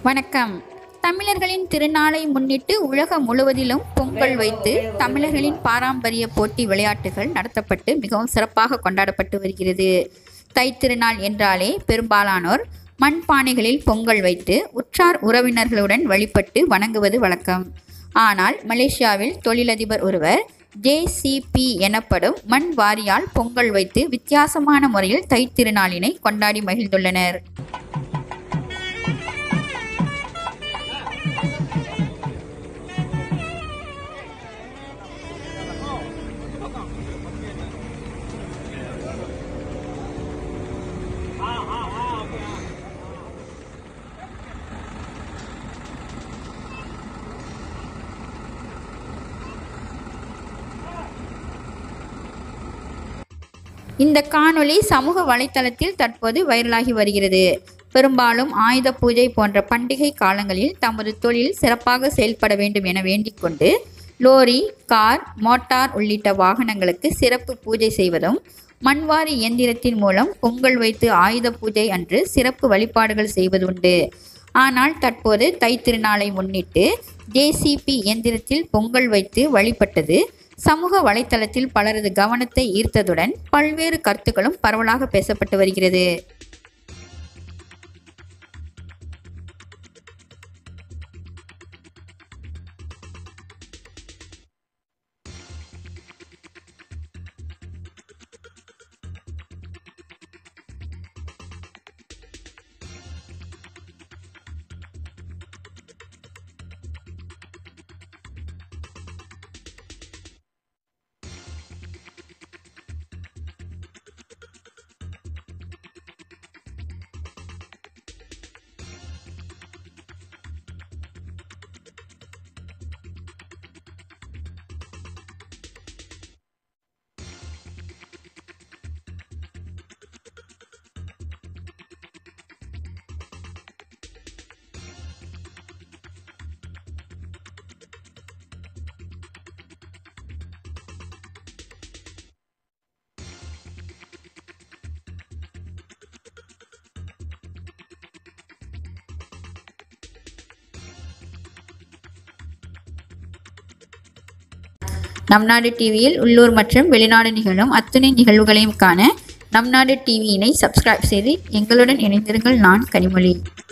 வணக்கம் தமிழர்களின் திருநாளை முன்னிட்டு உலகம் முழுவதிலும் பொங்கல் வைத்து தமிழர்களின் பாரம்பரிய போட்டி விளையாட்டுகள் நடத்தப்பட்டு மிகவும் சிறப்பாக கொண்டாடப்பட்டு வருகிறது தைத்திருநாள் என்றாலே பெரும்பாலானோர் மண்பானைகளில் பொங்கல் வைத்து உற்றார் உறவினர்களுடன் வழிபட்டு வணங்குவது வழக்கம் ஆனால் மலேசியாவில் தொழிலதிபர் ஒருவர் ஜேசிபி எனப்படும் மண் வாரியால் பொங்கல் வைத்து வித்தியாசமான முறையில் தைத்திருநாளினை கொண்டாடி மகிழ்ந்துள்ளனர் இந்த காணொளி சமூக வலைத்தளத்தில் தற்போது வைரலாகி வருகிறது பெரும்பாலும் ஆயுத பூஜை போன்ற பண்டிகை காலங்களில் தமது தொழில் சிறப்பாக செயல்பட வேண்டும் என வேண்டிக் கொண்டு லோரி கார் மோட்டார் உள்ளிட்ட வாகனங்களுக்கு சிறப்பு பூஜை செய்வதும் மண்வாரி இயந்திரத்தின் மூலம் பொங்கல் வைத்து ஆயுத பூஜை அன்று சிறப்பு வழிபாடுகள் செய்வதுண்டு ஆனால் தற்போது தைத்திருநாளை முன்னிட்டு ஜேசிபி இயந்திரத்தில் பொங்கல் வைத்து வழிபட்டது சமூக வலைத்தளத்தில் பலரது கவனத்தை ஈர்த்ததுடன் பல்வேறு கருத்துக்களும் பரவலாக பேசப்பட்டு வருகிறது நம் நாடு டிவியில் உள்ளூர் மற்றும் வெளிநாடு நிகழும் அத்துணை நிகழ்வுகளையும் காண நம் நாடு டிவியினை சப்ஸ்கிரைப் செய்து எங்களுடன் இணைந்திருங்கள் நான் கனிமொழி